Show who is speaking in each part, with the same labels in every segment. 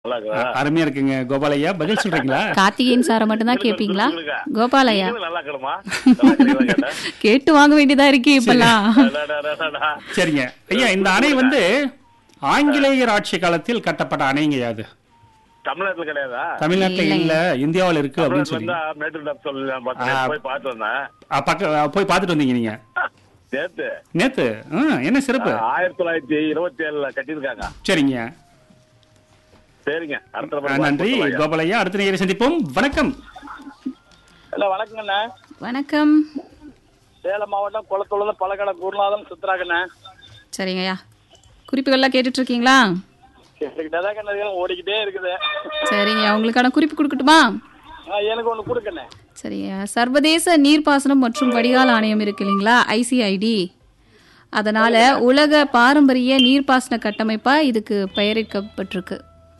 Speaker 1: நல்லா இருக்குதா?
Speaker 2: அ- அருமையா இருக்குங்க கோபாலையா பதில் சொல்றீங்களா
Speaker 3: கார்த்திகேயன் சாரை மட்டும் தான்
Speaker 1: சொல்லுங்க,
Speaker 3: கேட்பீங்களா
Speaker 1: சொல்லுங்க.
Speaker 3: கோபாலையா
Speaker 1: நீங்களும் நல்லா இருக்கணுமா? நல்லா இருக்கிறீங்களா கேட்டேன்.
Speaker 3: கேட்டு வாங்க வேண்டியதா இருக்கு இப்பெல்லாம்
Speaker 1: அடடா, அடடா.
Speaker 2: சரிங்க ஐயா இந்த அணை வந்து ஆங்கிலேயர் ஆட்சி காலத்தில் கட்டப்பட்ட அணைங்க அது
Speaker 1: தமிழ்நாட்டுல கிடையாதா
Speaker 2: தமிழ்நாட்டுல
Speaker 3: இல்லைங்க.
Speaker 2: இல்ல இந்தியாவில் இருக்கு அப்படின்னு
Speaker 1: தமிழ்நாட்டுல
Speaker 2: சொல்லி
Speaker 1: இருந்தா மேட்டூர் டேம் சொல்லலாம் பார்த்தேன்.
Speaker 2: ஆ.
Speaker 1: போய் பார்த்து வந்தேன்
Speaker 2: அ, பக்க அ, போய் பார்த்துட்டு வந்தீங்க நீங்க
Speaker 1: நேத்து
Speaker 2: நேத்து ஆ, என்ன சிறப்பு
Speaker 1: ஆயிரத்தி தொள்ளாயிரத்தி இருபத்தி ஏழுல கட்டியிருக்காங்க
Speaker 2: சரிங்க
Speaker 1: சரிங்க அடுத்த
Speaker 2: அ,
Speaker 1: முறை
Speaker 2: நன்றி
Speaker 1: பார்த்து சொல்லுங்க.
Speaker 2: கோபாலையா அடுத்த நேரம் சந்திப்போம் வணக்கம்
Speaker 4: இல்ல வணக்கங்கண்ணே
Speaker 3: வணக்கம்
Speaker 4: சேலம் மாவட்டம் குளத்தூர்ல பழக்கடை குருநாதன் சுத்துறாங்கண்ணே
Speaker 3: சரிங்கய்யா குறிப்புகள்லாம் கேட்டுட்டு இருக்கீங்களா
Speaker 4: கேட்டுக்கிட்டே கண்ணதுகளும் ஓடிக்கிட்டே இருக்குது
Speaker 3: சரிங்க உங்களுக்கான குறிப்பு கொடுக்கட்டுமா
Speaker 4: ஆ, எனக்கு ஒண்ணு கொடுக்கண்ணே
Speaker 3: சரிங்க சர்வதேச நீர்ப்பாசனம் மற்றும் வடிகால் ஆணையம் இருக்கு இல்லைங்களா ஐசிஐடி அதனால உலக பாரம்பரிய நீர்ப்பாசன கட்டமைப்பா இதுக்கு பெயரிடப்பட்டிருக்கு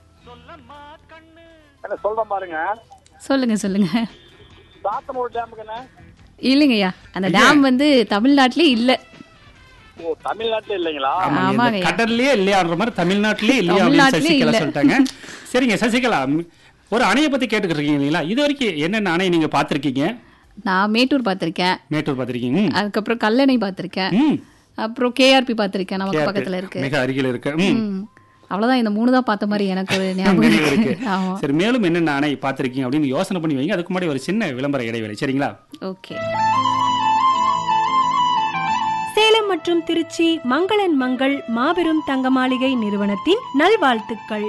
Speaker 4: என்ன சொல்றேன் பாருங்க
Speaker 3: சொல்லுங்க சொல்லுங்க
Speaker 4: சாத்தனூர் டேமுக்குண்ணே
Speaker 3: இல்லைங்கய்யா அந்த டேம் வந்து தமிழ்நாட்டிலே இல்ல
Speaker 4: ஓ தமிழ்நாட்டுல இல்லைங்களா
Speaker 2: ஆமாங்க, இந்த
Speaker 3: ஆமாங்கய்யா.
Speaker 2: கடல்லயே இல்லையான்ற மாதிரி தமிழ்நாட்டிலே இல்லையா அப்படின்னு
Speaker 3: தமிழ்நாட்டிலே
Speaker 2: சசிகலா
Speaker 3: இல்ல.
Speaker 2: சொல்லிட்டாங்க சரிங்க சசிகலா ம், ஒரு அணையை பத்தி கேட்டுக்கிட்டு இருக்கீங்க இல்லைங்களா இது வரைக்கும் என்னென்ன அணை நீங்க பார்த்திருக்கீங்க
Speaker 3: நான் மேட்டூர் பார்த்திருக்கேன்
Speaker 2: மேட்டூர் பார்த்திருக்கீங்க ம்.
Speaker 3: அதுக்கப்புறம் கல்லணை பார்த்திருக்கேன்
Speaker 2: ம்
Speaker 3: அப்புறம் கேஆர்பி பார்த்திருக்கேன் நமக்கு
Speaker 2: கேட்டு.
Speaker 3: பக்கத்துல இருக்கு
Speaker 2: மிக அருகில் இருக்கு ம்
Speaker 3: ம். அவ்வளவுதான் இந்த மூணு தான் பார்த்த மாதிரி எனக்கு ஒரு ஞாபகம்
Speaker 2: நினைவு இருக்கு
Speaker 3: இருக்கு ஆமா
Speaker 2: சரி மேலும் என்னென்ன அணை பார்த்திருக்கீங்க அப்படின்னு யோசனை பண்ணி வைங்க அதுக்கு முன்னாடி ஒரு சின்ன விளம்பர இடைவேளை சரிங்களா
Speaker 3: ஓகே
Speaker 5: சேலம் மற்றும் திருச்சி மங்களன் மங்கள் மாபெரும் தங்க மாளிகை நிறுவனத்தின் நல்வாழ்த்துக்கள்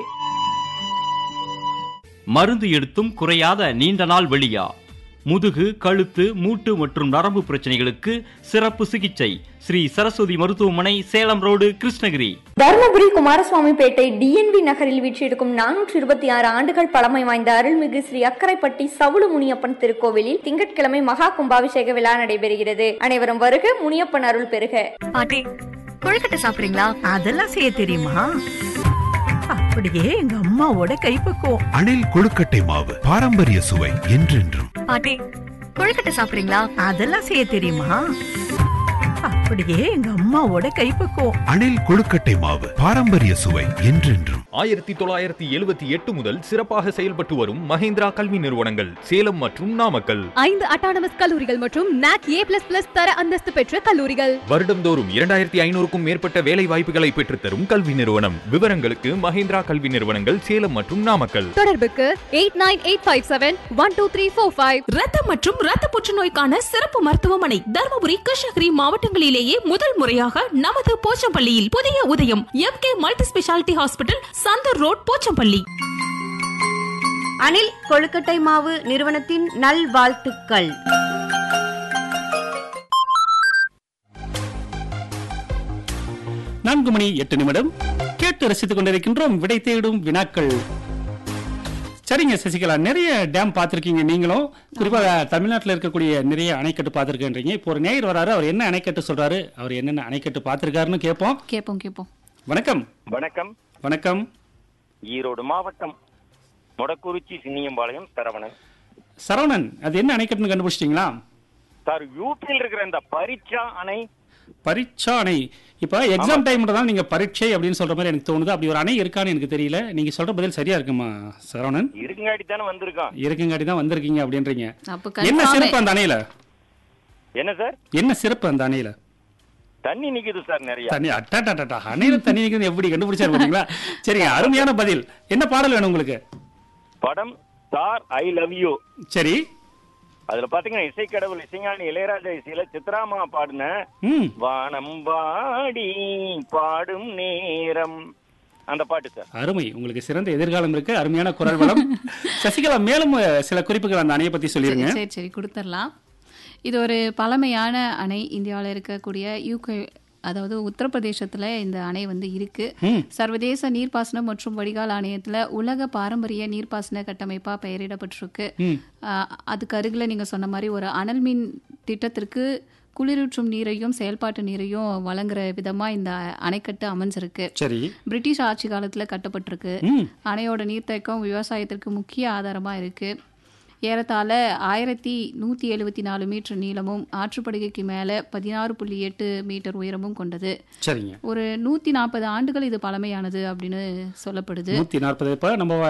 Speaker 6: மருந்து எடுத்தும் குறையாத நீண்ட நாள் வெளியா முதுகு கழுத்து மூட்டு மற்றும் நரம்பு பிரச்சனைகளுக்கு சிறப்பு சிகிச்சை ஸ்ரீ சரஸ்வதி மருத்துவமனை சேலம் ரோடு கிருஷ்ணகிரி
Speaker 7: தருமபுரி குமாரசுவாமிப்பேட்டை டிஎன்வி நகரில் வீற்றிருக்கும் நானூற்றி இருபத்தி ஆறு ஆண்டுகள் பழமை வாய்ந்த அருள்மிகு ஸ்ரீ அக்கரைப்பட்டி சவுளு முனியப்பன் திருக்கோவிலில் திங்கட்கிழமை மகா கும்பாபிஷேக விழா நடைபெறுகிறது அனைவரும் வருக முனியப்பன் அருள் பெறுக
Speaker 8: பாட்டி கொழுக்கட்டை சாப்பிடுறீங்களா
Speaker 9: அதெல்லாம் செய்ய தெரியுமா அப்படியே எங்க அம்மாவோட கைப்பக்குவம்
Speaker 10: அணில் கொழுக்கட்டை மாவு பாரம்பரிய சுவை என்றென்றும்
Speaker 8: பாட்டி கொழுக்கட்டை சாப்பிடுறீங்களா
Speaker 9: அதெல்லாம் செய்ய தெரியுமா அப்படியே எங்க அம்மாவோட கைப்பக்குவம்
Speaker 10: அணில் கொழுக்கட்டை மாவு பாரம்பரிய சுவை என்றென்றும்
Speaker 11: ஆயிரத்தி தொள்ளாயிரத்தி எழுபத்தி எட்டு முதல் சிறப்பாக செயல்பட்டு வரும் மஹேந்திரா கல்வி நிறுவனங்கள் சேலம் மற்றும் நாமக்கல்
Speaker 8: ஐந்து அட்டானமஸ் கல்லூரிகள் மற்றும் நாக் ஏ பிளஸ் பிளஸ் தர அந்தஸ்து பெற்ற கல்லூரிகள்
Speaker 11: வருடம்தோறும் இரண்டாயிரத்தி ஐநூறுக்கும் மேற்பட்ட வேலை வாய்ப்புகளை பெற்றுத்தரும் கல்வி நிறுவனம் விவரங்களுக்கு மஹேந்திரா கல்வி நிறுவனங்கள் சேலம் மற்றும் நாமக்கல்
Speaker 8: தொடர்புக்கு eight nine eight five seven one two three four five
Speaker 5: ரத்தம் மற்றும் ரத்த புற்றுநோய்க்கான சிறப்பு மருத்துவமனை தருமபுரி கிருஷ்ணகிரி மாவட்டங்களிலேயே முதல் முறையாக நமது போச்சம்பள்ளியில் புதிய Udhayam M K multi speciality hospital Chandar road Pochampalli
Speaker 7: Anil கொழுக்கட்டை மாவு நிறுவனத்தின் நல்வாழ்த்துக்கள்
Speaker 2: நான்கு மணி எட்டு நிமிடம் கேட்டு ரசித்துக் கொண்டிருக்கின்றோம் விடை தேடும் வினாக்கள் சரிங்க சசிகலா நிறைய டேம் பார்த்திருக்கீங்க நீங்களும் குறிப்பாக தமிழ்நாட்டில் இருக்கக்கூடிய நிறைய அணைக்கட்டு பார்த்திருக்கேன்றீங்க இப்போ ஒரு நேயர் வராரு அவர் என்ன அணைக்கட்டு சொல்றாரு அவர் என்னென்ன அணைக்கட்டு பார்த்திருக்காருன்னு கேட்போம்
Speaker 3: கேட்போம் கேட்போம்
Speaker 2: வணக்கம்
Speaker 4: வணக்கம்
Speaker 2: வணக்கம்
Speaker 4: ஈரோடு மாவட்டம் மொடக்குறிச்சி சின்னியம்பாளையம் சரவணன்
Speaker 2: சரவணன் அது என்ன அணைக்கட்டுன்னு கண்டுபிடிச்சிட்டீங்களா
Speaker 4: சார் யூபியில் இருக்கிற இந்த பரீட்சா அணை
Speaker 2: பரீட்சா அணை இப்போ எக்ஸாம் டைம்ல தான் நீங்க பரீட்சை அப்படின்னு சொல்ற மாதிரி எனக்கு தோணுது அப்படி ஒரு அணை இருக்கான்னு எனக்கு தெரியல நீங்க சொல்ற பதில் சரியா இருக்குமா சரவணன்
Speaker 4: இருக்குங்காடி தானே வந்திருக்கான்
Speaker 2: இருக்குங்காட்டி தான் வந்திருக்கீங்க அப்படின்றீங்க
Speaker 3: அப்ப
Speaker 2: என்ன
Speaker 3: கன்ஃபார்ம்
Speaker 2: சிறப்பு அந்த அணையில
Speaker 4: என்ன சார்
Speaker 2: என்ன சிறப்பு அந்த அணையில
Speaker 4: தண்ணி நிக்குது சார் நிறைய
Speaker 2: தண்ணி அட்டாட்டாட்டா அணையில தண்ணி நிக்கிறது எப்படி கண்டுபிடிச்சாரு பாத்தீங்களா சரிங்க அருமையான பதில் என்ன பாடல் வேணும் உங்களுக்கு
Speaker 4: படம் சார் ஐ லவ் யூ
Speaker 2: சரி
Speaker 4: அதுல பாத்தீங்கன்னா இசைக்கடவுள் இசைஞானி இளையராஜா இசையில சித்ராமா பாடின
Speaker 2: ம்
Speaker 4: வானம் பாடி பாடும் நேரம் அந்த பாட்டு சார்
Speaker 2: அருமை உங்களுக்கு சிறந்த எதிர்காலம் இருக்கு அருமையான குரல் வளம் சசிகலா மேலும் அஹ், சில குறிப்புகள் அந்த அணையை பத்தி சொல்லிருங்க
Speaker 3: சரி சரி கொடுத்துடலாம் இது ஒரு பழமையான அணை இந்தியாவில் இருக்கக்கூடிய யூகே அதாவது உத்தரப்பிரதேசத்தில் இந்த அணை வந்து இருக்கு
Speaker 2: ம்.
Speaker 3: சர்வதேச நீர்ப்பாசனம் மற்றும் வடிகால் ஆணையத்தில் உலக பாரம்பரிய நீர்ப்பாசன கட்டமைப்பாக பெயரிடப்பட்டிருக்கு
Speaker 2: ம்.
Speaker 3: ஆஹ், அதுக்கு அருகில் நீங்கள் சொன்ன மாதிரி ஒரு அனல் மின் திட்டத்திற்கு குளிரூற்றும் நீரையும் செயல்பாட்டு நீரையும் வழங்குற விதமாக இந்த அணைக்கட்டு அமைஞ்சிருக்கு
Speaker 2: சரி
Speaker 3: பிரிட்டிஷ் ஆட்சி காலத்தில் கட்டப்பட்டிருக்கு
Speaker 2: ம்
Speaker 3: அணையோட நீர்த்தேக்கம் விவசாயத்திற்கு முக்கிய ஆதாரமாக இருக்கு ஏறத்தாழ ஆயிரத்தி நூற்றி எழுபத்தி நாலு மீட்டர் நீளமும் ஆற்றுப்படுகைக்கு மேலே பதினாறு புள்ளி எட்டு மீட்டர் உயரமும் கொண்டது
Speaker 2: சரிங்க
Speaker 3: ஒரு நூற்றி நாற்பது ஆண்டுகள் இது பழமையானது அப்படின்னு சொல்லப்படுது
Speaker 2: நூத்தி நாற்பது இப்ப நம்ம